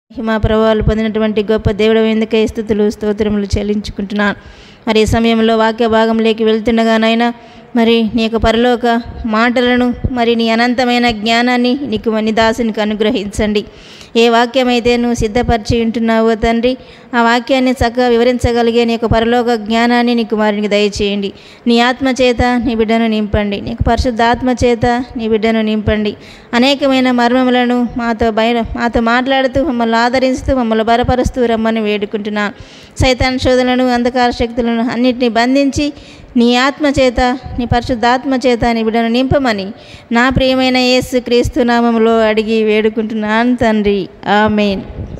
హిమా ప్రభావాలు పొందినటువంటి గొప్ప దేవుడు ఎందుకై స్థుతులు స్తోత్రములు చెల్లించుకుంటున్నాను మరి ఈ సమయంలో వాక్య భాగంలోకి వెళ్తుండగానైనా మరి నీ యొక్క పరలోక మాటలను మరి నీ అనంతమైన జ్ఞానాన్ని నీకు మని దాసునికి అనుగ్రహించండి ఏ వాక్యమైతే నువ్వు సిద్ధపరిచి ఉంటున్నావో తండ్రి ఆ వాక్యాన్ని చక్కగా వివరించగలిగే నీ యొక్క పరలోక జ్ఞానాన్ని నీ కుమారునికి దయచేయండి నీ ఆత్మ చేత నీ బిడ్డను నింపండి నీకు పరిశుద్ధాత్మ చేత నీ బిడ్డను నింపండి అనేకమైన మర్మములను మాతో బయ మాతో మాట్లాడుతూ మమ్మల్ని ఆదరిస్తూ మమ్మల్ని బలపరుస్తూ రమ్మని వేడుకుంటున్నాను సైతాన్ శోధనలను అంధకార శక్తులను అన్నిటిని బంధించి నీ ఆత్మ చేత నీ పరిశుద్ధాత్మ చేత నీ బిడ్డను నింపమని నా ప్రియమైన యేసు క్రీస్తు నామములో అడిగి వేడుకుంటున్నాను తండ్రి ఆమెన్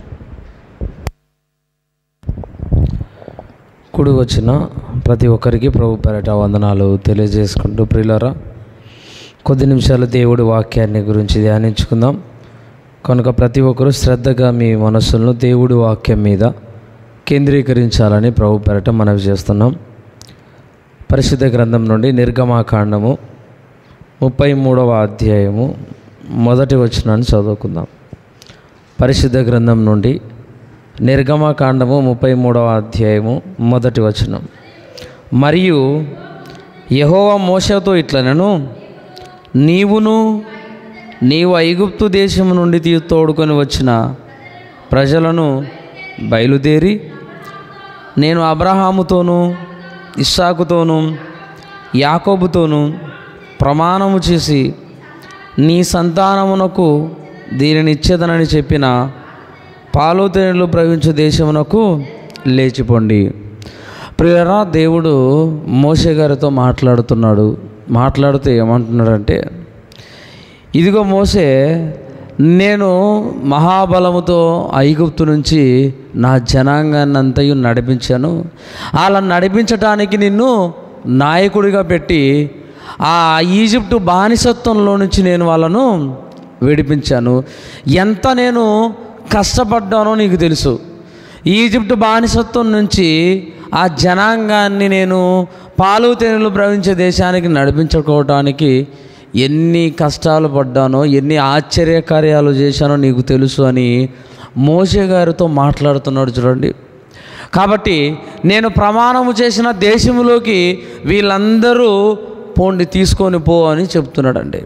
కుడి వచ్చిన ప్రతి ఒక్కరికి ప్రభు పేరట వందనాలు తెలియజేసుకుంటూ ప్రియులరా కొద్ది నిమిషాలు దేవుడి వాక్యాన్ని గురించి ధ్యానించుకుందాం కనుక ప్రతి ఒక్కరూ శ్రద్ధగా మీ మనస్సులను దేవుడి వాక్యం మీద కేంద్రీకరించాలని ప్రభు పేరట మనవి చేస్తున్నాం పరిశుద్ధ గ్రంథం నుండి నిర్గమాకాండము ముప్పై మూడవ అధ్యాయము మొదటి వచనాన్ని చదువుకుందాం పరిశుద్ధ గ్రంథం నుండి నిర్గమకాండము ముప్పై మూడవ అధ్యాయము మొదటి వచనం మరియు యహోవ మోసతో ఇట్లనను నీవును నీవు ఐగుప్తు దేశం నుండి తీ తోడుకొని వచ్చిన ప్రజలను బయలుదేరి నేను అబ్రహాముతోనూ ఇస్సాకుతోనూ యాకోబుతోనూ ప్రమాణము చేసి నీ సంతానమునకు దీనిని ఇచ్చేదనని చెప్పిన పాలోతేనెలు ప్రవహించే దేశమునకు లేచిపోండి ప్రియరా దేవుడు మోసే గారితో మాట్లాడుతున్నాడు మాట్లాడుతూ ఏమంటున్నాడంటే ఇదిగో మోసే నేను మహాబలముతో ఐగుప్తు నుంచి నా జనాంగాన్ని అంతయు నడిపించాను అలా నడిపించటానికి నిన్ను నాయకుడిగా పెట్టి ఆ ఈజిప్టు బానిసత్వంలో నుంచి నేను వాళ్ళను విడిపించాను ఎంత నేను కష్టపడ్డానో నీకు తెలుసు ఈజిప్టు బానిసత్వం నుంచి ఆ జనాంగాన్ని నేను పాలు తేనెలు ప్రవహించే దేశానికి నడిపించుకోవటానికి ఎన్ని కష్టాలు పడ్డానో ఎన్ని ఆశ్చర్యకార్యాలు చేశానో నీకు తెలుసు అని మోసే గారితో మాట్లాడుతున్నాడు చూడండి కాబట్టి నేను ప్రమాణము చేసిన దేశంలోకి వీళ్ళందరూ పోండి తీసుకొని పో అని చెప్తున్నాడండి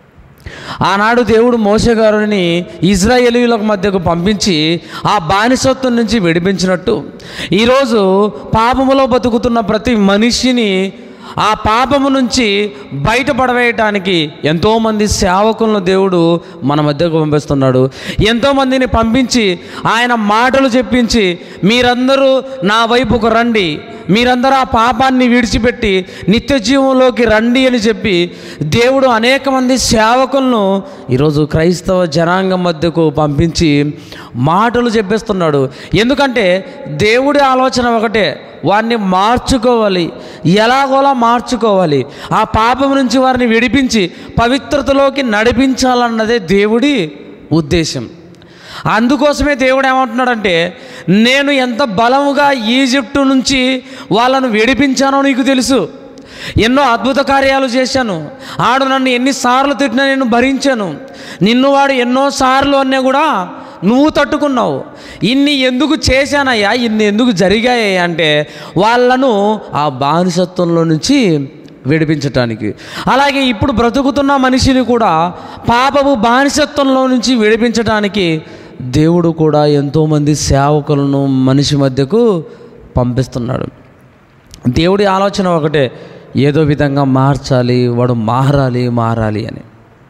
ఆనాడు దేవుడు మోసగారుని ఇజ్రాయేలీలకు మధ్యకు పంపించి ఆ బానిసత్వం నుంచి విడిపించినట్టు ఈరోజు పాపములో బతుకుతున్న ప్రతి మనిషిని ఆ పాపము నుంచి బయటపడవేయటానికి ఎంతోమంది సేవకులను దేవుడు మన మధ్యకు పంపిస్తున్నాడు ఎంతోమందిని పంపించి ఆయన మాటలు చెప్పించి మీరందరూ నా వైపుకు రండి మీరందరూ ఆ పాపాన్ని విడిచిపెట్టి నిత్య జీవంలోకి రండి అని చెప్పి దేవుడు అనేక మంది సేవకులను ఈరోజు క్రైస్తవ జనాంగం మధ్యకు పంపించి మాటలు చెప్పేస్తున్నాడు ఎందుకంటే దేవుడి ఆలోచన ఒకటే వారిని మార్చుకోవాలి ఎలాగోలా మార్చుకోవాలి ఆ పాపం నుంచి వారిని విడిపించి పవిత్రతలోకి నడిపించాలన్నదే దేవుడి ఉద్దేశం అందుకోసమే దేవుడు ఏమంటున్నాడంటే నేను ఎంత బలముగా ఈజిప్టు నుంచి వాళ్ళను విడిపించానో నీకు తెలుసు ఎన్నో అద్భుత కార్యాలు చేశాను ఆడు నన్ను ఎన్నిసార్లు తిట్టినా నేను భరించాను నిన్ను వాడు ఎన్నోసార్లు అన్నీ కూడా నువ్వు తట్టుకున్నావు ఇన్ని ఎందుకు చేశానయ్యా ఇన్ని ఎందుకు జరిగాయి అంటే వాళ్ళను ఆ బానిసత్వంలో నుంచి విడిపించటానికి అలాగే ఇప్పుడు బ్రతుకుతున్న మనిషిని కూడా పాపపు బానిసత్వంలో నుంచి విడిపించటానికి దేవుడు కూడా ఎంతోమంది సేవకులను మనిషి మధ్యకు పంపిస్తున్నాడు దేవుడి ఆలోచన ఒకటే ఏదో విధంగా మార్చాలి వాడు మారాలి మారాలి అని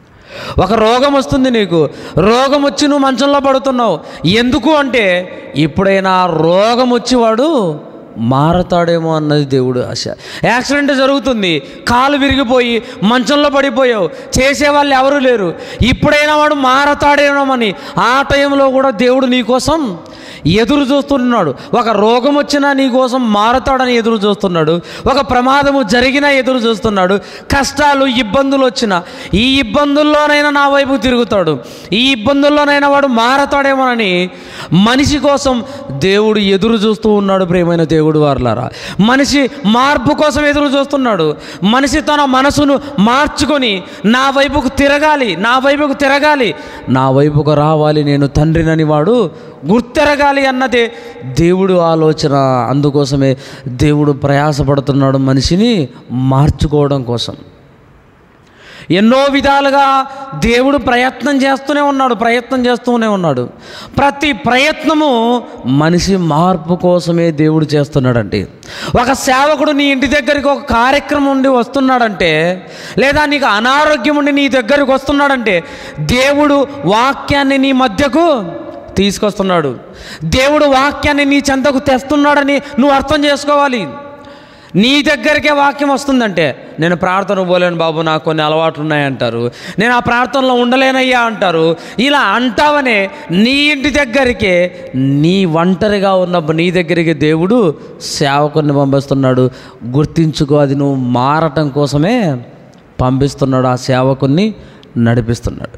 ఒక రోగం వస్తుంది నీకు రోగం వచ్చి నువ్వు మంచంలో పడుతున్నావు ఎందుకు అంటే ఇప్పుడైనా రోగం వచ్చి వాడు మారతాడేమో అన్నది దేవుడు ఆశ యాక్సిడెంట్ జరుగుతుంది కాలు విరిగిపోయి మంచంలో పడిపోయావు చేసేవాళ్ళు ఎవరు లేరు ఇప్పుడైనా వాడు మారతాడేమోమని ఆ టైంలో కూడా దేవుడు నీకోసం ఎదురు చూస్తున్నాడు ఒక రోగం వచ్చినా నీ కోసం మారతాడని ఎదురు చూస్తున్నాడు ఒక ప్రమాదము జరిగినా ఎదురు చూస్తున్నాడు కష్టాలు ఇబ్బందులు వచ్చినా ఈ ఇబ్బందుల్లోనైనా నా వైపు తిరుగుతాడు ఈ ఇబ్బందుల్లోనైనా వాడు మారతాడేమోనని మనిషి కోసం దేవుడు ఎదురు చూస్తూ ఉన్నాడు ప్రేమైన దేవుడు వారులారా మనిషి మార్పు కోసం ఎదురు చూస్తున్నాడు మనిషి తన మనసును మార్చుకొని నా వైపుకు తిరగాలి నా వైపుకు తిరగాలి నా వైపుకు రావాలి నేను తండ్రినని వాడు గుర్తెరగాలి అన్నదే దేవుడు ఆలోచన అందుకోసమే దేవుడు ప్రయాసపడుతున్నాడు మనిషిని మార్చుకోవడం కోసం ఎన్నో విధాలుగా దేవుడు ప్రయత్నం చేస్తూనే ఉన్నాడు ప్రయత్నం చేస్తూనే ఉన్నాడు ప్రతి ప్రయత్నము మనిషి మార్పు కోసమే దేవుడు చేస్తున్నాడండి ఒక సేవకుడు నీ ఇంటి దగ్గరికి ఒక కార్యక్రమం ఉండి వస్తున్నాడంటే లేదా నీకు అనారోగ్యం ఉండి నీ దగ్గరికి వస్తున్నాడంటే దేవుడు వాక్యాన్ని నీ మధ్యకు తీసుకొస్తున్నాడు దేవుడు వాక్యాన్ని నీ చెంతకు తెస్తున్నాడని నువ్వు అర్థం చేసుకోవాలి నీ దగ్గరికే వాక్యం వస్తుందంటే నేను ప్రార్థన పోలేను బాబు నాకు కొన్ని అలవాట్లు ఉన్నాయంటారు నేను ఆ ప్రార్థనలో ఉండలేనయ్యా అంటారు ఇలా అంటావనే నీ ఇంటి దగ్గరికే నీ ఒంటరిగా ఉన్నప్పుడు నీ దగ్గరికి దేవుడు సేవకుని పంపిస్తున్నాడు గుర్తించుకో అది నువ్వు మారటం కోసమే పంపిస్తున్నాడు ఆ సేవకుని నడిపిస్తున్నాడు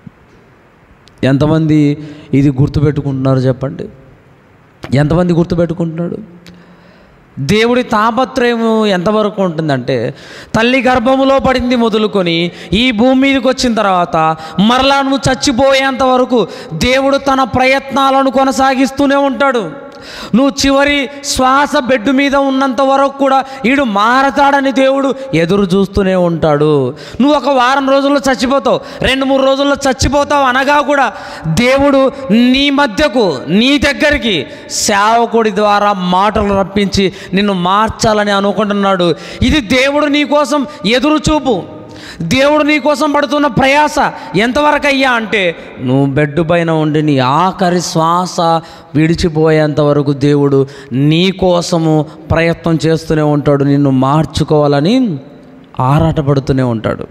ఎంతమంది ఇది గుర్తుపెట్టుకుంటున్నారు చెప్పండి ఎంతమంది గుర్తుపెట్టుకుంటున్నాడు దేవుడి తాపత్రయం ఎంతవరకు ఉంటుందంటే తల్లి గర్భములో పడింది మొదలుకొని ఈ భూమి మీదకి వచ్చిన తర్వాత మరలా నువ్వు చచ్చిపోయేంత వరకు దేవుడు తన ప్రయత్నాలను కొనసాగిస్తూనే ఉంటాడు నువ్వు చివరి శ్వాస బెడ్ మీద ఉన్నంత వరకు కూడా ఈడు మారతాడని దేవుడు ఎదురు చూస్తూనే ఉంటాడు నువ్వు ఒక వారం రోజుల్లో చచ్చిపోతావు రెండు మూడు రోజుల్లో చచ్చిపోతావు అనగా కూడా దేవుడు నీ మధ్యకు నీ దగ్గరికి సేవకుడి ద్వారా మాటలు రప్పించి నిన్ను మార్చాలని అనుకుంటున్నాడు ఇది దేవుడు నీ కోసం ఎదురు చూపు దేవుడు నీ కోసం పడుతున్న ప్రయాస ఎంతవరకు అయ్యా అంటే నువ్వు బెడ్ పైన ఉండి నీ ఆఖరి శ్వాస విడిచిపోయేంత వరకు దేవుడు నీ కోసము ప్రయత్నం చేస్తూనే ఉంటాడు నిన్ను మార్చుకోవాలని ఆరాటపడుతూనే ఉంటాడు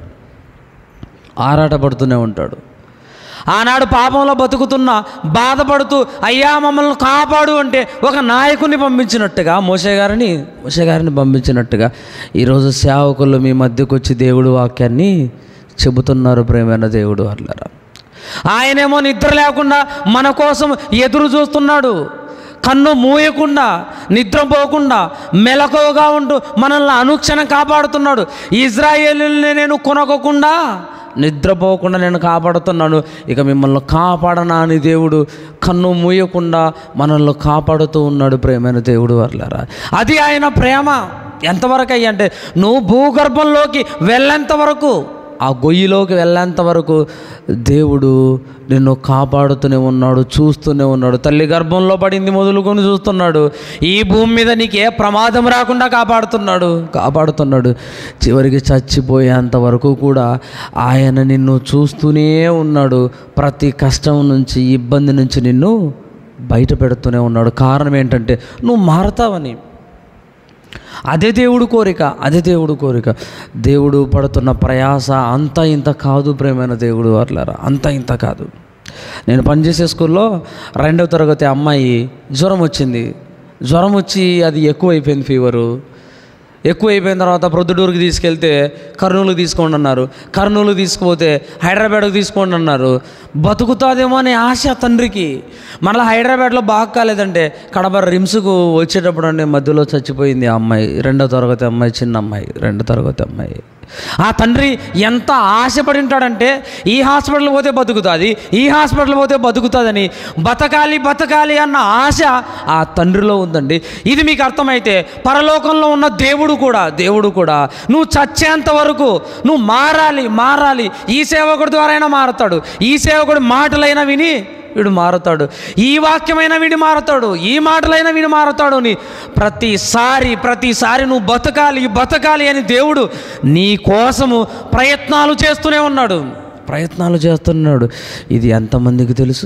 ఆరాటపడుతూనే ఉంటాడు ఆనాడు పాపంలో బతుకుతున్న బాధపడుతూ అయ్యా మమ్మల్ని కాపాడు అంటే ఒక నాయకుని పంపించినట్టుగా మోసే గారిని మోసే గారిని పంపించినట్టుగా ఈరోజు సేవకులు మీ మధ్యకు వచ్చి దేవుడు వాక్యాన్ని చెబుతున్నారు ప్రేమైన దేవుడు అట్లరా ఆయనేమో నిద్ర లేకుండా మన కోసం ఎదురు చూస్తున్నాడు కన్ను మూయకుండా నిద్రపోకుండా మెలకువగా ఉంటూ మనల్ని అనుక్షణం కాపాడుతున్నాడు ఇజ్రాయేలుని నేను కొనకోకుండా నిద్రపోకుండా నేను కాపాడుతున్నాను ఇక మిమ్మల్ని కాపాడనా అని దేవుడు కన్ను మూయకుండా మనల్ని కాపాడుతూ ఉన్నాడు ప్రేమైన దేవుడు వర్లరా అది ఆయన ప్రేమ ఎంతవరకు అయ్యి అంటే నువ్వు భూగర్భంలోకి వెళ్ళేంత వరకు ఆ గొయ్యిలోకి వెళ్ళేంత వరకు దేవుడు నిన్ను కాపాడుతూనే ఉన్నాడు చూస్తూనే ఉన్నాడు తల్లి గర్భంలో పడింది మొదలుకొని చూస్తున్నాడు ఈ భూమి మీద నీకు ఏ ప్రమాదం రాకుండా కాపాడుతున్నాడు కాపాడుతున్నాడు చివరికి చచ్చిపోయేంత వరకు కూడా ఆయన నిన్ను చూస్తూనే ఉన్నాడు ప్రతి కష్టం నుంచి ఇబ్బంది నుంచి నిన్ను బయట పెడుతూనే ఉన్నాడు కారణం ఏంటంటే నువ్వు మారతావని అదే దేవుడు కోరిక అదే దేవుడు కోరిక దేవుడు పడుతున్న ప్రయాస అంత ఇంత కాదు ప్రేమైన దేవుడు అట్లారా అంత ఇంత కాదు నేను పనిచేసే స్కూల్లో రెండవ తరగతి అమ్మాయి జ్వరం వచ్చింది జ్వరం వచ్చి అది ఎక్కువైపోయింది ఫీవరు ఎక్కువ అయిపోయిన తర్వాత ప్రొద్దుటూరుకి తీసుకెళ్తే కర్నూలుకి తీసుకోండి అన్నారు కర్నూలు తీసుకుపోతే హైదరాబాద్కి తీసుకోండి అన్నారు బతుకుతాదేమో అనే ఆశ తండ్రికి మళ్ళీ హైదరాబాద్లో బాగా కాలేదంటే కడప రిమ్స్కు వచ్చేటప్పుడు అండి మధ్యలో చచ్చిపోయింది ఆ అమ్మాయి రెండో తరగతి అమ్మాయి చిన్న అమ్మాయి రెండో తరగతి అమ్మాయి ఆ తండ్రి ఎంత ఆశపడి ఉంటాడంటే ఈ హాస్పిటల్ పోతే బతుకుతుంది ఈ హాస్పిటల్ పోతే బతుకుతుందని బతకాలి బతకాలి అన్న ఆశ ఆ తండ్రిలో ఉందండి ఇది మీకు అర్థమైతే పరలోకంలో ఉన్న దేవుడు కూడా దేవుడు కూడా నువ్వు చచ్చేంత వరకు నువ్వు మారాలి మారాలి ఈ సేవకుడి ద్వారా అయినా మారతాడు ఈ సేవకుడి మాటలైనా విని వీడు మారుతాడు ఈ వాక్యమైన వీడు మారుతాడు ఈ మాటలైన వీడు మారుతాడు అని ప్రతిసారి ప్రతిసారి నువ్వు బతకాలి బతకాలి అని దేవుడు నీ కోసము ప్రయత్నాలు చేస్తూనే ఉన్నాడు ప్రయత్నాలు చేస్తున్నాడు ఇది ఎంతమందికి తెలుసు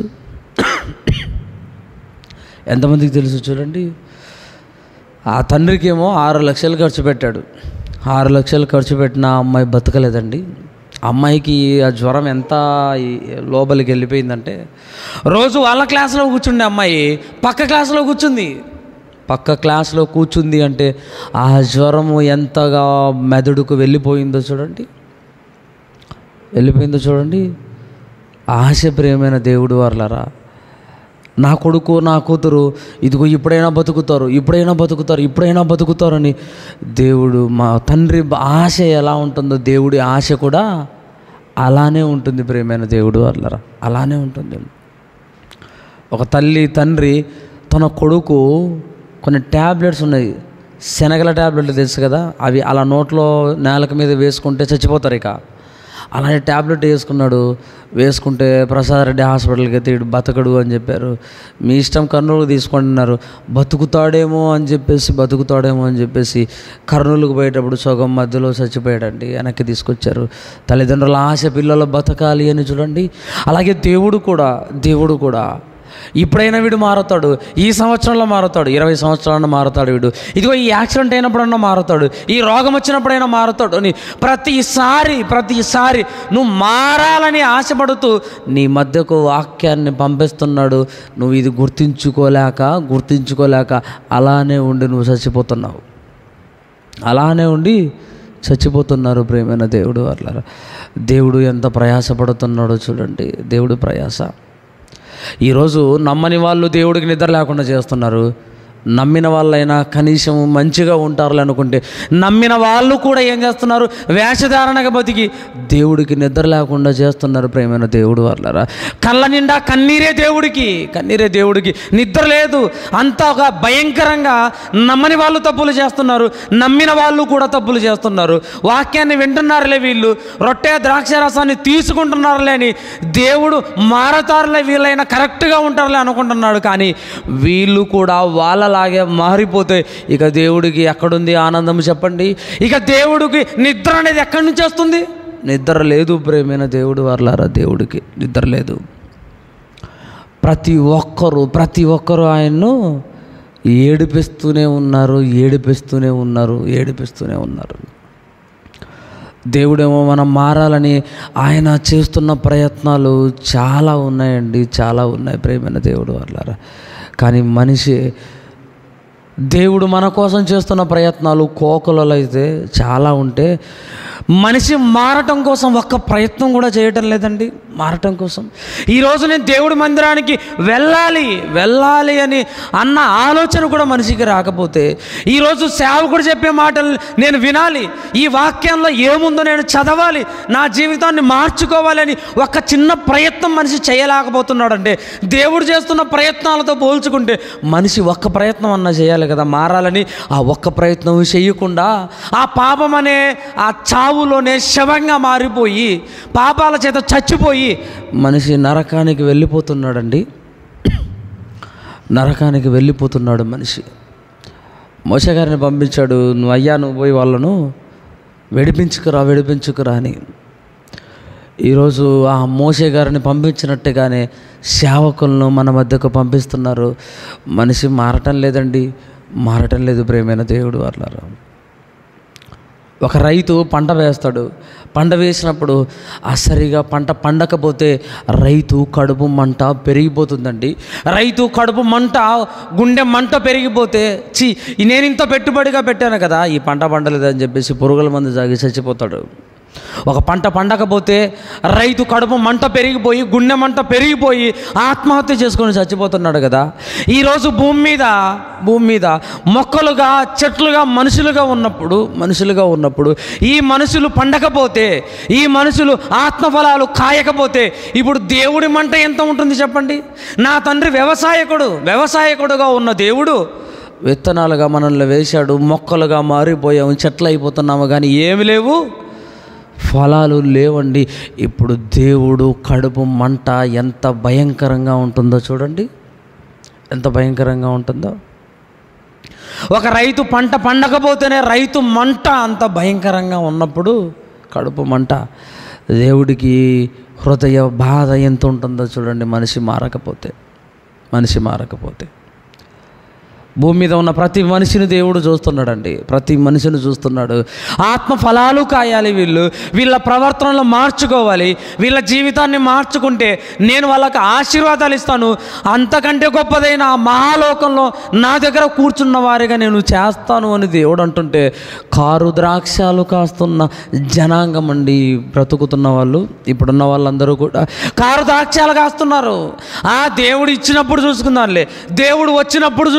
ఎంతమందికి తెలుసు చూడండి ఆ తండ్రికి ఏమో ఆరు లక్షలు ఖర్చు పెట్టాడు ఆరు లక్షలు ఖర్చు పెట్టిన ఆ అమ్మాయి బతకలేదండి అమ్మాయికి ఆ జ్వరం ఎంత ఈ- లోపలికి వెళ్ళిపోయిందంటే రోజు వాళ్ళ క్లాస్లో కూర్చుండే అమ్మాయి పక్క క్లాస్లో కూర్చుంది పక్క క్లాస్లో కూర్చుంది అంటే ఆ జ్వరము ఎంతగా మెదడుకు వెళ్ళిపోయిందో చూడండి వెళ్ళిపోయిందో చూడండి ఆశ ప్రియమైన దేవుడు వర్లరా నా కొడుకు నా కూతురు ఇదిగో ఇప్పుడైనా బతుకుతారు ఇప్పుడైనా బతుకుతారు ఇప్పుడైనా బతుకుతారని దేవుడు మా తండ్రి ఆశ ఎలా ఉంటుందో దేవుడి ఆశ కూడా అలానే ఉంటుంది ప్రియమైన దేవుడు అట్లరా అలానే ఉంటుంది ఒక తల్లి తండ్రి తన కొడుకు కొన్ని ట్యాబ్లెట్స్ ఉన్నాయి శనగల ట్యాబ్లెట్లు తెలుసు కదా అవి అలా నోట్లో నేలక మీద వేసుకుంటే చచ్చిపోతారు ఇక అలానే ట్యాబ్లెట్ వేసుకున్నాడు వేసుకుంటే ప్రసాద్ రెడ్డి హాస్పిటల్కి అయితే ఇడు బతకడు అని చెప్పారు మీ ఇష్టం కర్నూలు తీసుకుంటున్నారు బతుకుతాడేమో అని చెప్పేసి బతుకుతాడేమో అని చెప్పేసి కర్నూలుకు పోయేటప్పుడు సగం మధ్యలో చచ్చిపోయాడండి వెనక్కి తీసుకొచ్చారు తల్లిదండ్రుల ఆశ పిల్లలు బతకాలి అని చూడండి అలాగే దేవుడు కూడా దేవుడు కూడా ఇప్పుడైనా వీడు మారుతాడు ఈ సంవత్సరంలో మారుతాడు ఇరవై సంవత్సరాలను మారుతాడు వీడు ఇదిగో ఈ యాక్సిడెంట్ అయినప్పుడన్నా మారుతాడు ఈ రోగం వచ్చినప్పుడైనా మారుతాడు అని ప్రతిసారి ప్రతిసారి నువ్వు మారాలని ఆశపడుతూ నీ మధ్యకు వాక్యాన్ని పంపిస్తున్నాడు నువ్వు ఇది గుర్తించుకోలేక గుర్తించుకోలేక అలానే ఉండి నువ్వు చచ్చిపోతున్నావు అలానే ఉండి చచ్చిపోతున్నారు ప్రేమైన దేవుడు వాళ్ళ దేవుడు ఎంత ప్రయాసపడుతున్నాడో చూడండి దేవుడు ప్రయాస ఈరోజు నమ్మని వాళ్ళు దేవుడికి నిద్ర లేకుండా చేస్తున్నారు నమ్మిన వాళ్ళైనా కనీసం మంచిగా ఉంటారులే అనుకుంటే నమ్మిన వాళ్ళు కూడా ఏం చేస్తున్నారు వేషధారణగా బతికి దేవుడికి నిద్ర లేకుండా చేస్తున్నారు ప్రేమైన దేవుడు వాళ్ళరా కళ్ళ నిండా కన్నీరే దేవుడికి కన్నీరే దేవుడికి నిద్ర లేదు అంతా ఒక భయంకరంగా నమ్మని వాళ్ళు తప్పులు చేస్తున్నారు నమ్మిన వాళ్ళు కూడా తప్పులు చేస్తున్నారు వాక్యాన్ని వింటున్నారులే వీళ్ళు రొట్టె ద్రాక్ష రసాన్ని తీసుకుంటున్నారులే అని దేవుడు మారతారులే వీళ్ళైనా కరెక్ట్గా ఉంటారులే అనుకుంటున్నాడు కానీ వీళ్ళు కూడా వాళ్ళలాగే మారిపోతే ఇక దేవుడికి ఎక్కడుంది ఆనందం చెప్పండి ఇక దేవుడికి నిద్ర అనేది ఎక్కడి నుంచి వస్తుంది నిద్ర లేదు ప్రేమైన దేవుడు వాళ్ళారా దేవుడికి నిద్ర లేదు ప్రతి ఒక్కరు ప్రతి ఒక్కరు ఆయన్ను ఏడిపిస్తూనే ఉన్నారు ఏడిపిస్తూనే ఉన్నారు ఏడిపిస్తూనే ఉన్నారు దేవుడేమో మనం మారాలని ఆయన చేస్తున్న ప్రయత్నాలు చాలా ఉన్నాయండి చాలా ఉన్నాయి ప్రేమైన దేవుడు వాళ్ళారా కానీ మనిషి దేవుడు మన కోసం చేస్తున్న ప్రయత్నాలు కోకులలో అయితే చాలా ఉంటే మనిషి మారటం కోసం ఒక్క ప్రయత్నం కూడా చేయటం లేదండి మారటం కోసం ఈరోజు నేను దేవుడి మందిరానికి వెళ్ళాలి వెళ్ళాలి అని అన్న ఆలోచన కూడా మనిషికి రాకపోతే ఈరోజు సేవకుడు చెప్పే మాటలు నేను వినాలి ఈ వాక్యంలో ఏముందో నేను చదవాలి నా జీవితాన్ని మార్చుకోవాలని ఒక చిన్న ప్రయత్నం మనిషి చేయలేకపోతున్నాడంటే దేవుడు చేస్తున్న ప్రయత్నాలతో పోల్చుకుంటే మనిషి ఒక్క ప్రయత్నం అన్నా చేయాలి కదా మారాలని ఆ ఒక్క ప్రయత్నం చేయకుండా ఆ పాపం అనే ఆ చావులోనే శవంగా మారిపోయి పాపాల చేత చచ్చిపోయి మనిషి నరకానికి వెళ్ళిపోతున్నాడండి నరకానికి వెళ్ళిపోతున్నాడు మనిషి మోసగారిని పంపించాడు నువ్వు అయ్యా నువ్వు పోయి వాళ్ళను వెడిపించుకురా వెడిపించుకురా అని ఈరోజు ఆ మోసే గారిని పంపించినట్టుగానే సేవకులను మన మధ్యకు పంపిస్తున్నారు మనిషి మారటం లేదండి మారటం లేదు ప్రేమైన దేవుడు అట్లారా ఒక రైతు పంట వేస్తాడు పంట వేసినప్పుడు ఆ సరిగా పంట పండకపోతే రైతు కడుపు మంట పెరిగిపోతుందండి రైతు కడుపు మంట గుండె మంట పెరిగిపోతే చి నేను ఇంత పెట్టుబడిగా పెట్టాను కదా ఈ పంట పండలేదని చెప్పేసి పురుగుల మందు జాగి చచ్చిపోతాడు ఒక పంట పండకపోతే రైతు కడుపు మంట పెరిగిపోయి గుండె మంట పెరిగిపోయి ఆత్మహత్య చేసుకొని చచ్చిపోతున్నాడు కదా ఈరోజు భూమి మీద భూమి మీద మొక్కలుగా చెట్లుగా మనుషులుగా ఉన్నప్పుడు మనుషులుగా ఉన్నప్పుడు ఈ మనుషులు పండకపోతే ఈ మనుషులు ఆత్మఫలాలు కాయకపోతే ఇప్పుడు దేవుడి మంట ఎంత ఉంటుంది చెప్పండి నా తండ్రి వ్యవసాయకుడు వ్యవసాయకుడుగా ఉన్న దేవుడు విత్తనాలుగా మనల్ని వేశాడు మొక్కలుగా మారిపోయాము చెట్లు అయిపోతున్నాము కానీ ఏమి లేవు ఫలాలు లేవండి ఇప్పుడు దేవుడు కడుపు మంట ఎంత భయంకరంగా ఉంటుందో చూడండి ఎంత భయంకరంగా ఉంటుందో ఒక రైతు పంట పండకపోతేనే రైతు మంట అంత భయంకరంగా ఉన్నప్పుడు కడుపు మంట దేవుడికి హృదయ బాధ ఎంత ఉంటుందో చూడండి మనిషి మారకపోతే మనిషి మారకపోతే భూమి మీద ఉన్న ప్రతి మనిషిని దేవుడు చూస్తున్నాడండి ప్రతి మనిషిని చూస్తున్నాడు ఆత్మ ఫలాలు కాయాలి వీళ్ళు వీళ్ళ ప్రవర్తనలో మార్చుకోవాలి వీళ్ళ జీవితాన్ని మార్చుకుంటే నేను వాళ్ళకి ఆశీర్వాదాలు ఇస్తాను అంతకంటే గొప్పదైన ఆ మహాలోకంలో నా దగ్గర కూర్చున్న వారిగా నేను చేస్తాను అని దేవుడు అంటుంటే కారు ద్రాక్షాలు కాస్తున్న జనాంగం అండి బ్రతుకుతున్న వాళ్ళు ఇప్పుడున్న వాళ్ళందరూ కూడా కారు ద్రాక్షాలు కాస్తున్నారు ఆ దేవుడు ఇచ్చినప్పుడు చూసుకుందాంలే దేవుడు వచ్చినప్పుడు చూసుకుందాంలే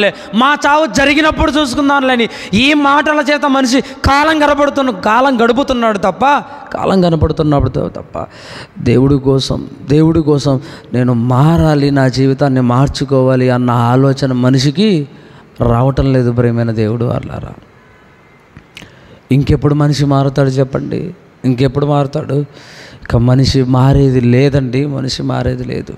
చూసుకుందాంలే మా చావు జరిగినప్పుడు చూసుకుందాంలే అని ఈ మాటల చేత మనిషి కాలం గడపడుతున్న కాలం గడుపుతున్నాడు తప్ప కాలం కనపడుతున్నప్పుడు తప్ప దేవుడి కోసం దేవుడి కోసం నేను మారాలి నా జీవితాన్ని మార్చుకోవాలి అన్న ఆలోచన మనిషికి రావటం లేదు ప్రేమైన దేవుడు వాళ్ళారా ఇంకెప్పుడు మనిషి మారుతాడు చెప్పండి ఇంకెప్పుడు మారుతాడు ఇక మనిషి మారేది లేదండి మనిషి మారేది లేదు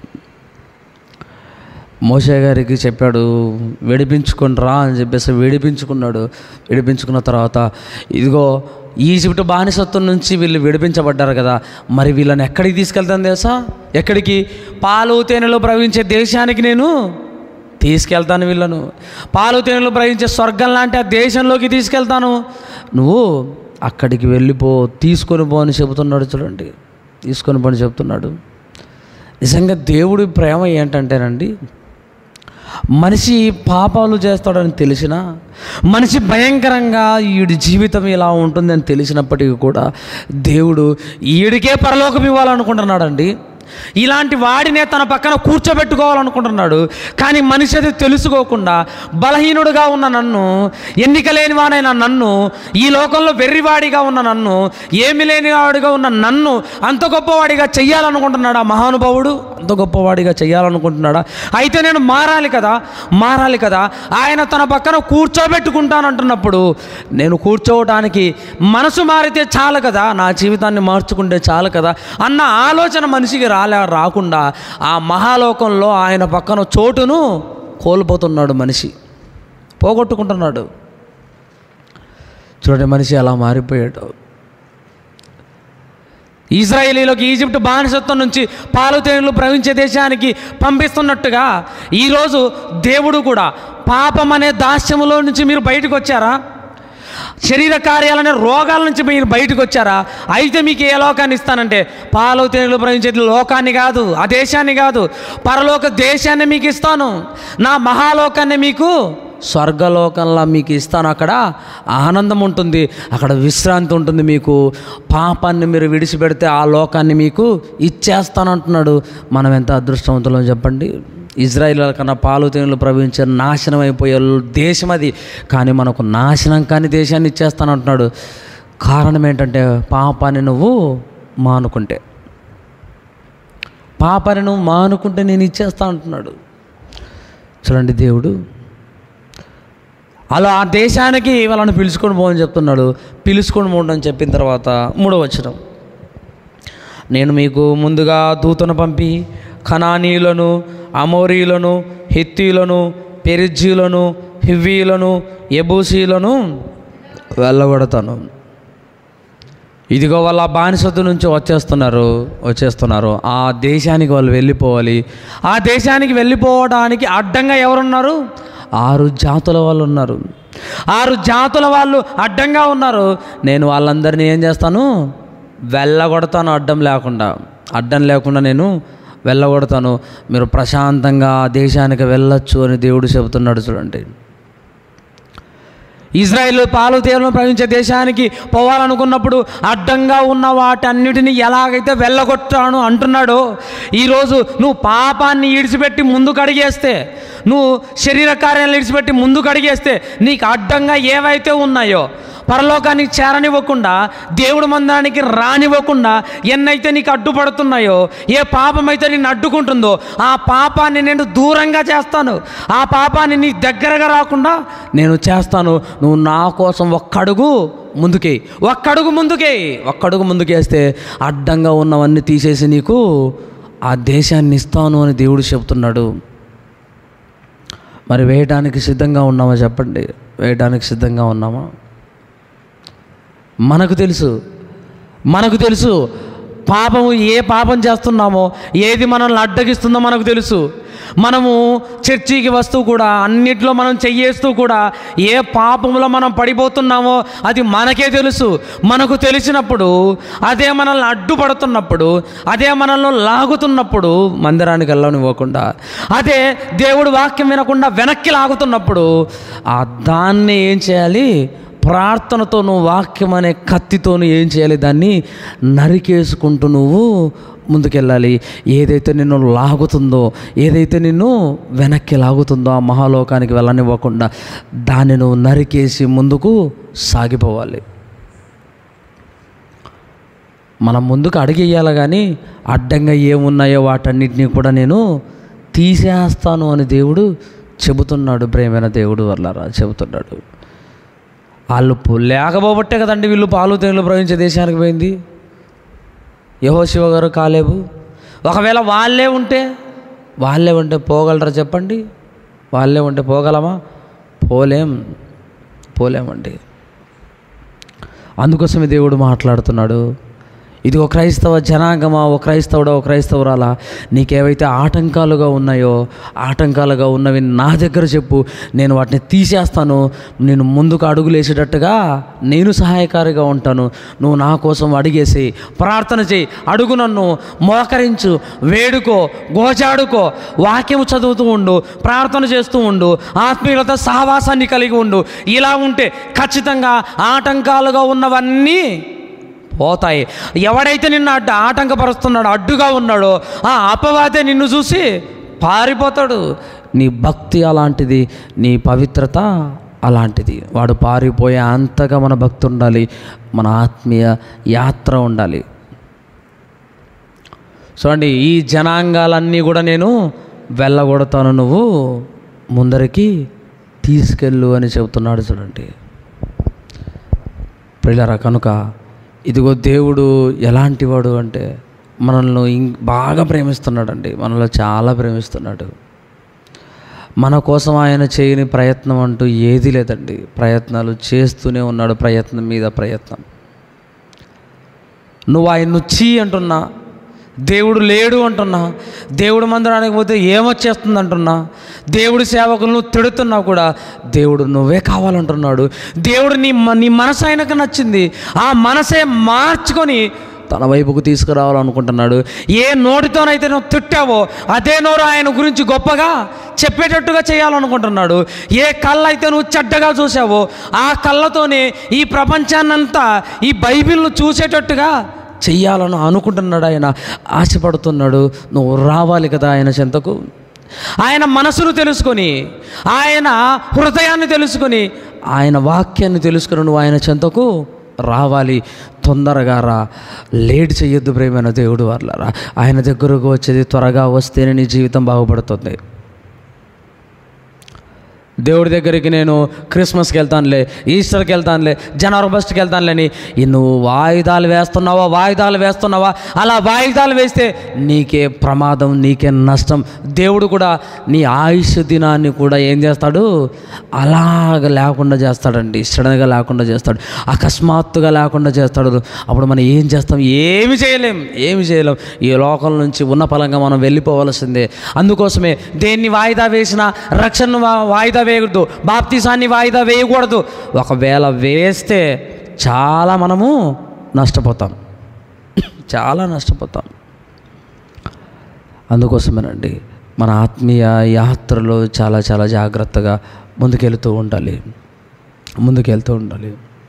మోషే గారికి చెప్పాడు విడిపించుకొని రా అని చెప్పేసి విడిపించుకున్నాడు విడిపించుకున్న తర్వాత ఇదిగో ఈజిప్ట్ బానిసత్వం నుంచి వీళ్ళు విడిపించబడ్డారు కదా మరి వీళ్ళని ఎక్కడికి తీసుకెళ్తాను తెలుసా ఎక్కడికి పాలు తేనెలో ప్రవహించే దేశానికి నేను తీసుకెళ్తాను వీళ్ళను పాలు తేనెలు ప్రవహించే స్వర్గం లాంటి ఆ దేశంలోకి తీసుకెళ్తాను నువ్వు అక్కడికి వెళ్ళిపో తీసుకొని పో అని చెబుతున్నాడు చూడండి తీసుకొని పో అని చెప్తున్నాడు నిజంగా దేవుడి ప్రేమ ఏంటంటేనండి మనిషి పాపాలు చేస్తాడని తెలిసినా మనిషి భయంకరంగా ఈడి జీవితం ఇలా ఉంటుందని తెలిసినప్పటికీ కూడా దేవుడు ఈడికే పరలోకం ఇవ్వాలనుకుంటున్నాడండి ఇలాంటి వాడినే తన పక్కన కూర్చోబెట్టుకోవాలనుకుంటున్నాడు కానీ మనిషి అది తెలుసుకోకుండా బలహీనుడుగా ఉన్న నన్ను ఎన్నిక లేని వాడైన నన్ను ఈ లోకంలో వెర్రివాడిగా ఉన్న నన్ను ఏమి లేని వాడిగా ఉన్న నన్ను అంత గొప్పవాడిగా చెయ్యాలనుకుంటున్నాడా మహానుభావుడు అంత గొప్పవాడిగా చెయ్యాలనుకుంటున్నాడా అయితే నేను మారాలి కదా మారాలి కదా ఆయన తన పక్కన కూర్చోబెట్టుకుంటానంటున్నప్పుడు నేను కూర్చోవటానికి మనసు మారితే చాలు కదా నా జీవితాన్ని మార్చుకుంటే చాలు కదా అన్న ఆలోచన మనిషికి రాలే రాకుండా ఆ మహాలోకంలో ఆయన పక్కన చోటును కోల్పోతున్నాడు మనిషి పోగొట్టుకుంటున్నాడు చూడండి మనిషి అలా మారిపోయాడు ఇజ్రాయేలీలోకి ఈజిప్ట్ బానిసత్వం నుంచి పాలు తేనెలు ప్రవహించే దేశానికి పంపిస్తున్నట్టుగా ఈరోజు దేవుడు కూడా పాపం అనే దాస్యములో నుంచి మీరు బయటకు వచ్చారా శరీర కార్యాలనే రోగాల నుంచి మీరు బయటకు వచ్చారా అయితే మీకు ఏ లోకాన్ని ఇస్తానంటే పాలు తేనెలు ప్రవహించే లోకాన్ని కాదు ఆ దేశాన్ని కాదు పరలోక దేశాన్ని మీకు ఇస్తాను నా మహాలోకాన్ని మీకు స్వర్గలోకంలో మీకు ఇస్తాను అక్కడ ఆనందం ఉంటుంది అక్కడ విశ్రాంతి ఉంటుంది మీకు పాపాన్ని మీరు విడిచిపెడితే ఆ లోకాన్ని మీకు ఇచ్చేస్తానంటున్నాడు మనం ఎంత అదృష్టవంతులం చెప్పండి ఇజ్రాయిల్ కన్నా పాలు తేనెలు ప్రవహించే నాశనం అయిపోయే దేశం అది కానీ మనకు నాశనం కాని దేశాన్ని ఇచ్చేస్తానంటున్నాడు కారణం ఏంటంటే పాపాన్ని నువ్వు మానుకుంటే పాపాన్ని నువ్వు మానుకుంటే నేను ఇచ్చేస్తా అంటున్నాడు చూడండి దేవుడు అలా ఆ దేశానికి వాళ్ళని పిలుచుకొని పోవని చెప్తున్నాడు పిలుచుకొని పోండి అని చెప్పిన తర్వాత మూడో వచనం నేను మీకు ముందుగా దూతను పంపి ఖనానీయులను అమోరీలను హిత్తీలను పెరిజ్జీలను హివ్వీలను ఎబూసీలను వెళ్ళగొడతాను ఇదిగో వాళ్ళ బానిసత్వ నుంచి వచ్చేస్తున్నారు వచ్చేస్తున్నారు ఆ దేశానికి వాళ్ళు వెళ్ళిపోవాలి ఆ దేశానికి వెళ్ళిపోవడానికి అడ్డంగా ఎవరున్నారు ఆరు జాతుల వాళ్ళు ఉన్నారు ఆరు జాతుల వాళ్ళు అడ్డంగా ఉన్నారు నేను వాళ్ళందరినీ ఏం చేస్తాను వెళ్ళగొడతాను అడ్డం లేకుండా అడ్డం లేకుండా నేను వెళ్ళగొడతాను మీరు ప్రశాంతంగా ఆ దేశానికి వెళ్ళొచ్చు అని దేవుడు చెబుతున్నాడు చూడండి ఇజ్రాయెల్ పాలు తేలను ప్రవహించే దేశానికి పోవాలనుకున్నప్పుడు అడ్డంగా ఉన్న వాటన్నిటిని ఎలాగైతే వెళ్ళగొట్టాను అంటున్నాడో ఈరోజు నువ్వు పాపాన్ని ఈడిచిపెట్టి ముందుకు అడిగేస్తే నువ్వు శరీర కార్యాలను ఇడిచిపెట్టి ముందుకు అడిగేస్తే నీకు అడ్డంగా ఏవైతే ఉన్నాయో పరలోకానికి చేరనివ్వకుండా దేవుడు మందానికి రానివ్వకుండా ఎన్నైతే నీకు అడ్డుపడుతున్నాయో ఏ పాపం అయితే నిన్ను అడ్డుకుంటుందో ఆ పాపాన్ని నేను దూరంగా చేస్తాను ఆ పాపాన్ని నీ దగ్గరగా రాకుండా నేను చేస్తాను నువ్వు నా కోసం ఒక్కడుగు ముందుకే ఒక్కడుగు ముందుకే ఒక్కడుగు ముందుకేస్తే అడ్డంగా ఉన్నవన్నీ తీసేసి నీకు ఆ దేశాన్ని ఇస్తాను అని దేవుడు చెబుతున్నాడు మరి వేయటానికి సిద్ధంగా ఉన్నామా చెప్పండి వేయటానికి సిద్ధంగా ఉన్నామా మనకు తెలుసు మనకు తెలుసు పాపము ఏ పాపం చేస్తున్నామో ఏది మనల్ని అడ్డగిస్తుందో మనకు తెలుసు మనము చర్చికి వస్తూ కూడా అన్నిట్లో మనం చెయ్యేస్తూ కూడా ఏ పాపంలో మనం పడిపోతున్నామో అది మనకే తెలుసు మనకు తెలిసినప్పుడు అదే మనల్ని అడ్డుపడుతున్నప్పుడు అదే మనల్ని లాగుతున్నప్పుడు మందిరానికి వెళ్ళనివ్వకుండా అదే దేవుడు వాక్యం వినకుండా వెనక్కి లాగుతున్నప్పుడు ఆ దాన్ని ఏం చేయాలి ప్రార్థనతో నువ్వు వాక్యం అనే కత్తితో ఏం చేయాలి దాన్ని నరికేసుకుంటూ నువ్వు ముందుకెళ్ళాలి ఏదైతే నిన్ను లాగుతుందో ఏదైతే నిన్ను వెనక్కి లాగుతుందో ఆ మహాలోకానికి వెళ్ళనివ్వకుండా దాన్ని నువ్వు నరికేసి ముందుకు సాగిపోవాలి మనం ముందుకు అడిగేయాలి కానీ అడ్డంగా ఏమున్నాయో వాటన్నిటినీ కూడా నేను తీసేస్తాను అని దేవుడు చెబుతున్నాడు ప్రేమైన దేవుడు వల్లరా చెబుతున్నాడు వాళ్ళు పు- లేకపోబట్టే కదండి వీళ్ళు పాలు తేనెలు ప్రవహించే దేశానికి పోయింది యహోశివ గారు కాలేవు ఒకవేళ వాళ్ళే ఉంటే వాళ్ళే ఉంటే పోగలరా చెప్పండి వాళ్ళే ఉంటే పోగలమా పోలేం పోలేమండి అందుకోసమే దేవుడు మాట్లాడుతున్నాడు ఇది ఒక క్రైస్తవ జనాంగమా ఒక క్రైస్తవుడా ఒక క్రైస్తవురాలా నీకేవైతే ఆటంకాలుగా ఉన్నాయో ఆటంకాలుగా ఉన్నవి నా దగ్గర చెప్పు నేను వాటిని తీసేస్తాను నేను ముందుకు అడుగులు వేసేటట్టుగా నేను సహాయకారిగా ఉంటాను నువ్వు నా కోసం అడిగేసి ప్రార్థన చేయి అడుగు నన్ను మోకరించు వేడుకో గోజాడుకో వాక్యం చదువుతూ ఉండు ప్రార్థన చేస్తూ ఉండు ఆత్మీయులతో సహవాసాన్ని కలిగి ఉండు ఇలా ఉంటే ఖచ్చితంగా ఆటంకాలుగా ఉన్నవన్నీ పోతాయి ఎవడైతే నిన్ను అడ్డు ఆటంకపరుస్తున్నాడో అడ్డుగా ఉన్నాడో ఆ అపవాదే నిన్ను చూసి పారిపోతాడు నీ భక్తి అలాంటిది నీ పవిత్రత అలాంటిది వాడు పారిపోయే అంతగా మన భక్తి ఉండాలి మన ఆత్మీయ యాత్ర ఉండాలి చూడండి ఈ జనాంగాలన్నీ కూడా నేను వెళ్ళగొడతాను నువ్వు ముందరికి తీసుకెళ్ళు అని చెబుతున్నాడు చూడండి ప్రియులరా కనుక ఇదిగో దేవుడు ఎలాంటి వాడు అంటే మనల్ని ఇం- బాగా ప్రేమిస్తున్నాడండి మనలో చాలా ప్రేమిస్తున్నాడు మన కోసం ఆయన చేయని ప్రయత్నం అంటూ ఏది లేదండి ప్రయత్నాలు చేస్తూనే ఉన్నాడు ప్రయత్నం మీద ప్రయత్నం నువ్వు ఆయన్ను చీ అంటున్నా దేవుడు లేడు అంటున్నా దేవుడు మందిరానికి పోతే ఏమొచ్చేస్తుంది అంటున్నా దేవుడి సేవకులను తిడుతున్నా కూడా దేవుడు నువ్వే కావాలంటున్నాడు దేవుడు నీ మ- నీ మనసు ఆయనకు నచ్చింది ఆ మనసే మార్చుకొని తన వైపుకు తీసుకురావాలనుకుంటున్నాడు ఏ నోటితోనైతే నువ్వు తిట్టావో అదే నోరు ఆయన గురించి గొప్పగా చెప్పేటట్టుగా చేయాలనుకుంటున్నాడు ఏ కళ్ళ అయితే నువ్వు చెడ్డగా చూసావో ఆ కళ్ళతోనే ఈ ప్రపంచాన్నంతా ఈ బైబిల్ను చూసేటట్టుగా చెయ్యాలని అనుకుంటున్నాడు ఆయన ఆశపడుతున్నాడు నువ్వు రావాలి కదా ఆయన చెంతకు ఆయన మనసును తెలుసుకొని ఆయన హృదయాన్ని తెలుసుకొని ఆయన వాక్యాన్ని తెలుసుకొని నువ్వు ఆయన చెంతకు రావాలి తొందరగా రా లేట్ చెయ్యొద్దు ప్రేమైన దేవుడు వాళ్ళరా ఆయన దగ్గరకు వచ్చేది త్వరగా వస్తేనే నీ జీవితం బాగుపడుతుంది దేవుడి దగ్గరికి నేను క్రిస్మస్కి వెళ్తానులే ఈస్టర్కి వెళ్తానులే జనవరి ఫస్ట్కి వెళ్తానులేని ఈ నువ్వు వాయిదాలు వేస్తున్నావా వాయిదాలు వేస్తున్నావా అలా వాయిదాలు వేస్తే నీకే ప్రమాదం నీకే నష్టం దేవుడు కూడా నీ ఆయుష్ దినాన్ని కూడా ఏం చేస్తాడు అలాగ లేకుండా చేస్తాడండి సడన్గా లేకుండా చేస్తాడు అకస్మాత్తుగా లేకుండా చేస్తాడు అప్పుడు మనం ఏం చేస్తాం ఏమి చేయలేం ఏమి చేయలేం ఈ లోకం నుంచి ఉన్న పలంగా మనం వెళ్ళిపోవలసిందే అందుకోసమే దేన్ని వాయిదా వేసినా రక్షణను వా- వాయిదా వేయకూడదు బాప్తీసాన్ని వాయిదా వేయకూడదు ఒకవేళ వేస్తే చాలా మనము నష్టపోతాం చాలా నష్టపోతాం అందుకోసమేనండి మన ఆత్మీయ యాత్రలో చాలా చాలా జాగ్రత్తగా ముందుకెళ్తూ ఉండాలి ముందుకెళ్తూ ఉండాలి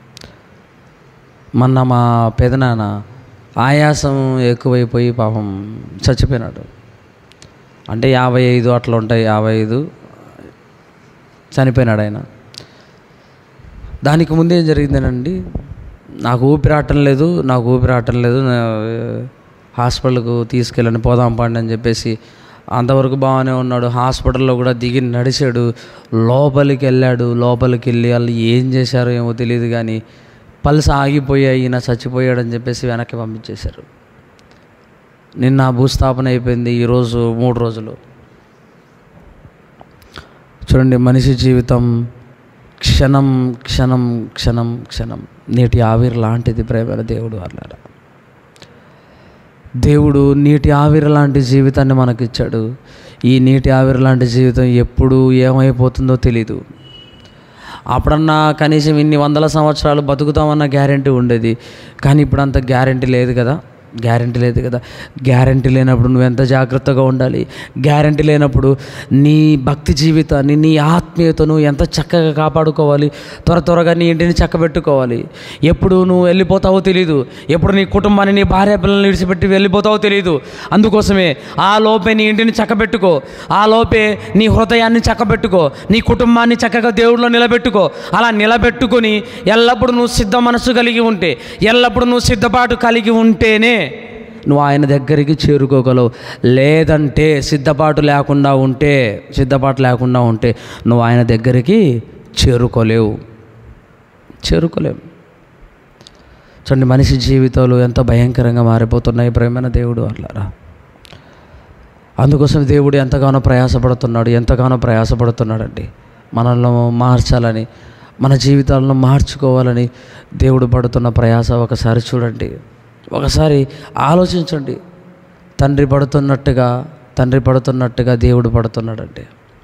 మొన్న మా పెదనాన్న ఆయాసం ఎక్కువైపోయి పాపం చచ్చిపోయినాడు అంటే యాభై ఐదు అట్లా ఉంటాయి యాభై ఐదు చనిపోయినాడు ఆయన దానికి ముందు ఏం జరిగిందేనండి నాకు ఊపిరాటం లేదు నాకు ఊపిరాటం లేదు నా- హాస్పిటల్కు తీసుకెళ్ళండి పోదాం పండి అని చెప్పేసి అంతవరకు బాగానే ఉన్నాడు హాస్పిటల్లో కూడా దిగి నడిచాడు లోపలికి వెళ్ళాడు లోపలికి వెళ్ళి వాళ్ళు ఏం చేశారో ఏమో తెలియదు కానీ పల్స్ ఆగిపోయాయి ఈయన చచ్చిపోయాడని చెప్పేసి వెనక్కి పంపించేశారు నిన్న భూస్థాపన అయిపోయింది ఈరోజు మూడు రోజులు చూడండి మనిషి జీవితం క్షణం క్షణం క్షణం క్షణం నీటి ఆవిరి లాంటిది ప్రేమైన దేవుడు అన్నాడు దేవుడు నీటి ఆవిరి లాంటి జీవితాన్ని మనకిచ్చాడు ఈ నీటి ఆవిరి లాంటి జీవితం ఎప్పుడు ఏమైపోతుందో తెలీదు అప్పుడన్నా కనీసం ఇన్ని వందల సంవత్సరాలు బతుకుతామన్న గ్యారంటీ ఉండేది కానీ ఇప్పుడు అంత గ్యారంటీ లేదు కదా గ్యారంటీ లేదు కదా గ్యారంటీ లేనప్పుడు నువ్వు ఎంత జాగ్రత్తగా ఉండాలి గ్యారంటీ లేనప్పుడు నీ భక్తి జీవితాన్ని నీ ఆత్మీయతను ఎంత చక్కగా కాపాడుకోవాలి త్వర త్వరగా నీ ఇంటిని చక్కబెట్టుకోవాలి ఎప్పుడు నువ్వు వెళ్ళిపోతావో తెలియదు ఎప్పుడు నీ కుటుంబాన్ని నీ భార్య పిల్లల్ని విడిచిపెట్టి వెళ్ళిపోతావో తెలియదు అందుకోసమే ఆ లోపే నీ ఇంటిని చక్కబెట్టుకో ఆ లోపే నీ హృదయాన్ని చక్కబెట్టుకో నీ కుటుంబాన్ని చక్కగా దేవుడిలో నిలబెట్టుకో అలా నిలబెట్టుకొని ఎల్లప్పుడూ నువ్వు సిద్ధ మనసు కలిగి ఉంటే ఎల్లప్పుడూ నువ్వు సిద్ధపాటు కలిగి ఉంటేనే నువ్వు ఆయన దగ్గరికి చేరుకోగలవు లేదంటే సిద్ధపాటు లేకుండా ఉంటే సిద్ధపాటు లేకుండా ఉంటే నువ్వు ఆయన దగ్గరికి చేరుకోలేవు చేరుకోలేవు చూడండి మనిషి జీవితాలు ఎంత భయంకరంగా మారిపోతున్నాయి ప్రేమైన దేవుడు అట్లారా అందుకోసం దేవుడు ఎంతగానో ప్రయాసపడుతున్నాడు ఎంతగానో ప్రయాసపడుతున్నాడండి మనల్ని మార్చాలని మన జీవితాలను మార్చుకోవాలని దేవుడు పడుతున్న ప్రయాస ఒకసారి చూడండి ఒకసారి ఆలోచించండి తండ్రి పడుతున్నట్టుగా తండ్రి పడుతున్నట్టుగా దేవుడు పడుతున్నాడండి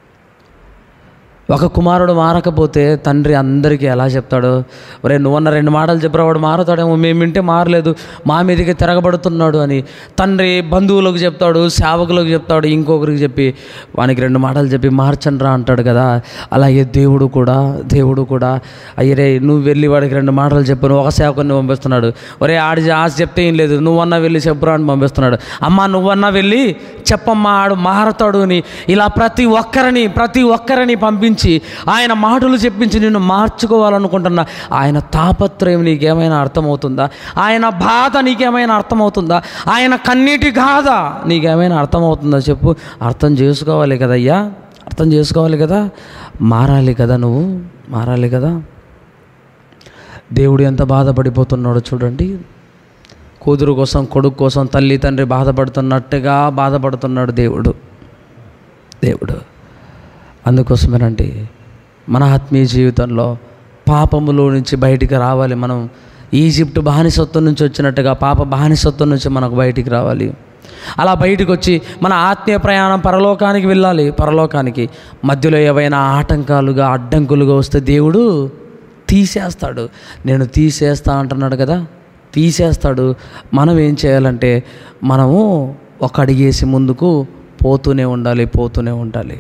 ఒక కుమారుడు మారకపోతే తండ్రి అందరికీ ఎలా చెప్తాడు ఒరే నువ్వన్న రెండు మాటలు చెప్పరా వాడు మారుతాడేమో మేము వింటే మారలేదు మా మీదకి తిరగబడుతున్నాడు అని తండ్రి బంధువులకు చెప్తాడు సేవకులకు చెప్తాడు ఇంకొకరికి చెప్పి వానికి రెండు మాటలు చెప్పి మార్చండి రా అంటాడు కదా అలాగే దేవుడు కూడా దేవుడు కూడా అయ్యరే నువ్వు వెళ్ళి వాడికి రెండు మాటలు చెప్పు నువ్వు ఒక సేవకుని పంపిస్తున్నాడు ఒరే ఆడి ఆశ చెప్తే ఏం లేదు నువ్వన్నా వెళ్ళి చెప్పురా అని పంపిస్తున్నాడు అమ్మ నువ్వన్నా వెళ్ళి చెప్పమ్మా ఆడు మారతాడు అని ఇలా ప్రతి ఒక్కరిని ప్రతి ఒక్కరిని పంపించి ఆయన మాటలు చెప్పించి నిన్ను మార్చుకోవాలనుకుంటున్నా ఆయన తాపత్రయం నీకేమైనా అర్థమవుతుందా ఆయన బాధ నీకేమైనా అర్థమవుతుందా ఆయన కన్నీటి గాథ నీకేమైనా అర్థమవుతుందా చెప్పు అర్థం చేసుకోవాలి కదయ్యా అర్థం చేసుకోవాలి కదా మారాలి కదా నువ్వు మారాలి కదా దేవుడు ఎంత బాధపడిపోతున్నాడో చూడండి కూతురు కోసం కొడుకు కోసం తల్లి తండ్రి బాధపడుతున్నట్టుగా బాధపడుతున్నాడు దేవుడు దేవుడు అందుకోసమేనండి మన ఆత్మీయ జీవితంలో పాపములో నుంచి బయటికి రావాలి మనం ఈజిప్ట్ బానిసత్వం నుంచి వచ్చినట్టుగా పాప బానిసత్వం నుంచి మనకు బయటికి రావాలి అలా బయటికి వచ్చి మన ఆత్మీయ ప్రయాణం పరలోకానికి వెళ్ళాలి పరలోకానికి మధ్యలో ఏవైనా ఆటంకాలుగా అడ్డంకులుగా వస్తే దేవుడు తీసేస్తాడు నేను తీసేస్తా అంటున్నాడు కదా తీసేస్తాడు మనం ఏం చేయాలంటే మనము ఒక అడిగేసి ముందుకు పోతూనే ఉండాలి పోతూనే ఉండాలి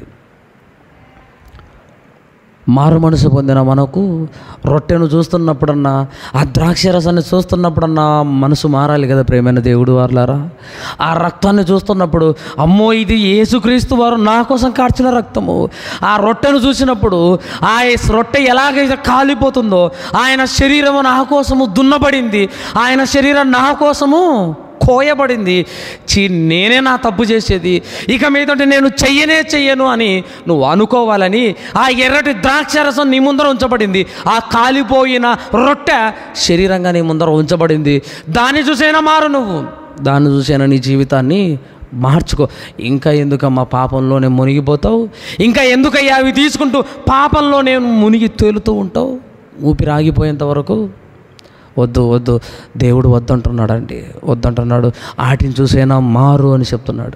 మారు మనసు పొందిన మనకు రొట్టెను చూస్తున్నప్పుడన్నా ఆ ద్రాక్ష రసాన్ని చూస్తున్నప్పుడన్నా మనసు మారాలి కదా ప్రేమైన దేవుడు వారులారా ఆ రక్తాన్ని చూస్తున్నప్పుడు అమ్మో ఇది యేసుక్రీస్తు వారు నా కోసం కార్చిన రక్తము ఆ రొట్టెను చూసినప్పుడు ఆ రొట్టె ఎలాగైతే కాలిపోతుందో ఆయన శరీరము నా కోసము దున్నబడింది ఆయన శరీరం నా కోసము కోయబడింది చీ నేనే నా తప్పు చేసేది ఇక మీదట నేను చెయ్యనే చెయ్యను అని నువ్వు అనుకోవాలని ఆ ఎర్రటి ద్రాక్షరసం నీ ముందర ఉంచబడింది ఆ కాలిపోయిన రొట్టె శరీరంగా నీ ముందర ఉంచబడింది దాన్ని చూసైనా మారు నువ్వు దాన్ని చూసైనా నీ జీవితాన్ని మార్చుకో ఇంకా ఎందుకమ్మా పాపంలోనే మునిగిపోతావు ఇంకా ఎందుకయ్యా అవి తీసుకుంటూ పాపంలోనే మునిగి తేలుతూ ఉంటావు ఊపిరి ఆగిపోయేంత వరకు వద్దు వద్దు దేవుడు వద్దంటున్నాడండి వద్దంటున్నాడు వాటిని చూసైనా మారు అని చెప్తున్నాడు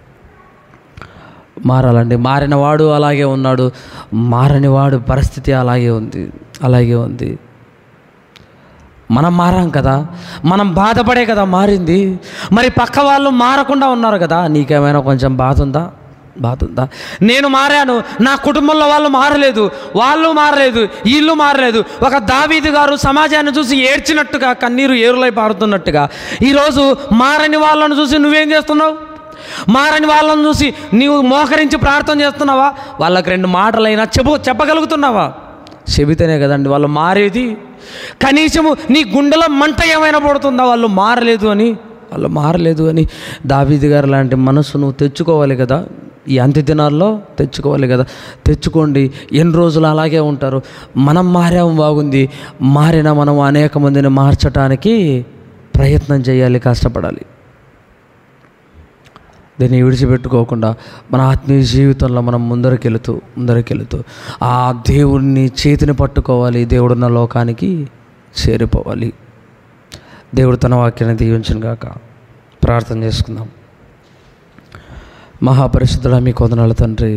మారాలండి మారిన వాడు అలాగే ఉన్నాడు మారని వాడు పరిస్థితి అలాగే ఉంది అలాగే ఉంది మనం మారాం కదా మనం బాధపడే కదా మారింది మరి పక్క వాళ్ళు మారకుండా ఉన్నారు కదా నీకేమైనా కొంచెం బాధ ఉందా బాధ ఉందా నేను మారాను నా కుటుంబంలో వాళ్ళు మారలేదు వాళ్ళు మారలేదు వీళ్ళు మారలేదు ఒక దావీదు గారు సమాజాన్ని చూసి ఏడ్చినట్టుగా కన్నీరు ఏరులై పారుతున్నట్టుగా ఈరోజు మారని వాళ్ళను చూసి నువ్వేం చేస్తున్నావు మారని వాళ్ళని చూసి నీవు మోకరించి ప్రార్థన చేస్తున్నావా వాళ్ళకి రెండు మాటలైనా చెప్పు చెప్పగలుగుతున్నావా చెబితేనే కదండి వాళ్ళు మారేది కనీసము నీ గుండెలో మంట ఏమైనా పడుతుందా వాళ్ళు మారలేదు అని వాళ్ళు మారలేదు అని దావీది గారు లాంటి మనసు నువ్వు తెచ్చుకోవాలి కదా ఈ అంత్య దినాల్లో తెచ్చుకోవాలి కదా తెచ్చుకోండి ఎన్ని రోజులు అలాగే ఉంటారు మనం మారాము బాగుంది మారిన మనం అనేక మందిని మార్చటానికి ప్రయత్నం చేయాలి కష్టపడాలి దీన్ని విడిచిపెట్టుకోకుండా మన ఆత్మీయ జీవితంలో మనం ముందరకెళుతూ ముందరకెళుతూ ఆ దేవుడిని చేతిని పట్టుకోవాలి దేవుడున్న లోకానికి చేరిపోవాలి దేవుడు తన వాక్యాన్ని దీవించను గాక ప్రార్థన చేసుకుందాం మహాపరిశుద్ధుడ మీ కొందనాల తండ్రి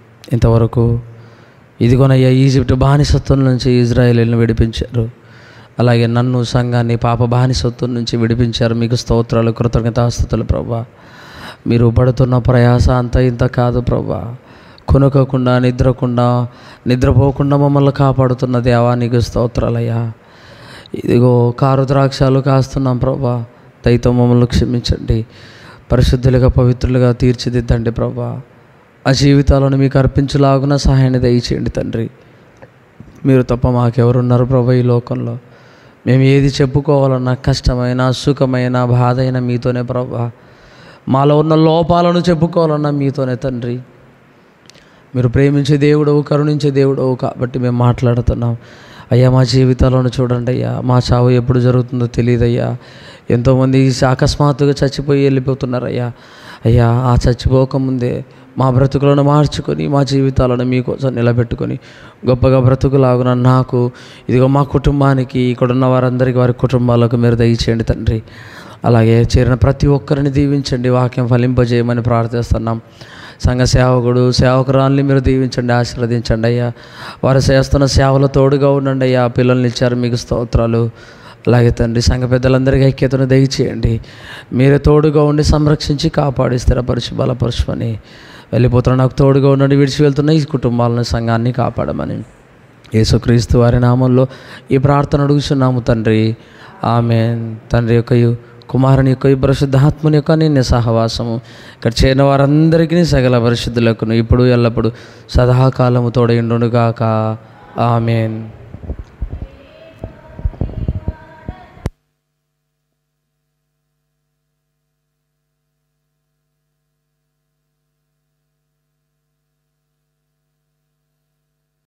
ఇంతవరకు ఇదిగోనయ్యా ఈజిప్ట్ బానిసత్వం నుంచి ఇజ్రాయేలీలను విడిపించారు అలాగే నన్ను సంఘాన్ని పాప బానిసత్వం నుంచి విడిపించారు మీకు స్తోత్రాలు కృతజ్ఞతాస్థుతులు ప్రభా మీరు పడుతున్న ప్రయాస అంత ఇంత కాదు ప్రభా కొనుకోకుండా నిద్రకుండా నిద్రపోకుండా మమ్మల్ని కాపాడుతున్న దేవా నీకు స్తోత్రాలయ్యా ఇదిగో కారు ద్రాక్షాలు కాస్తున్నాం ప్రభా దయతో మమ్మల్ని క్షమించండి పరిశుద్ధులుగా పవిత్రులుగా తీర్చిదిద్దండి ప్రభా ఆ జీవితాలను మీకు అర్పించలాగున సహాయాన్ని దయచేయండి తండ్రి మీరు తప్ప మాకెవరున్నారు ప్రభా ఈ లోకంలో మేము ఏది చెప్పుకోవాలన్నా కష్టమైన సుఖమైన బాధ అయినా మీతోనే ప్రభా మాలో ఉన్న లోపాలను చెప్పుకోవాలన్నా మీతోనే తండ్రి మీరు ప్రేమించే దేవుడవు కరుణించే దేవుడవు కాబట్టి మేము మాట్లాడుతున్నాం అయ్యా మా జీవితాలను చూడండి అయ్యా మా చావు ఎప్పుడు జరుగుతుందో తెలియదయ్యా ఎంతోమంది అకస్మాత్తుగా చచ్చిపోయి వెళ్ళిపోతున్నారయ్యా అయ్యా ఆ చచ్చిపోకముందే మా బ్రతుకులను మార్చుకొని మా జీవితాలను మీకోసం నిలబెట్టుకొని గొప్పగా బ్రతుకులాగున నాకు ఇదిగో మా కుటుంబానికి ఇక్కడున్న వారందరికీ వారి కుటుంబాలకు మీరు దయచేయండి తండ్రి అలాగే చేరిన ప్రతి ఒక్కరిని దీవించండి వాక్యం ఫలింపజేయమని ప్రార్థిస్తున్నాం సంఘ సేవకుడు సేవకురాల్ని మీరు దీవించండి ఆశీర్వదించండి అయ్యా వారు చేస్తున్న సేవలో తోడుగా ఉండండి అయ్యా పిల్లల్ని ఇచ్చారు మీకు స్తోత్రాలు అలాగే తండ్రి సంఘ పెద్దలందరికీ ఐక్యతను దయచేయండి మీరే తోడుగా ఉండి సంరక్షించి కాపాడి స్థిరపరిచి బలపరచమని వెళ్ళిపోతున్న నాకు తోడుగా ఉండండి విడిచి వెళ్తున్న ఈ కుటుంబాలను సంఘాన్ని కాపాడమని యేసుక్రీస్తు వారి నామంలో ఈ ప్రార్థన అడుగుతున్నాము తండ్రి ఆమె తండ్రి యొక్క కుమారుని యొక్క ఈ పరిశుద్ధాత్మని యొక్క నిన్న సహవాసము ఇక్కడ చేరిన వారందరికీ సకల పరిశుద్ధులకు ఇప్పుడు ఎల్లప్పుడు సదాకాలము తోడైండుగాక ఆమెన్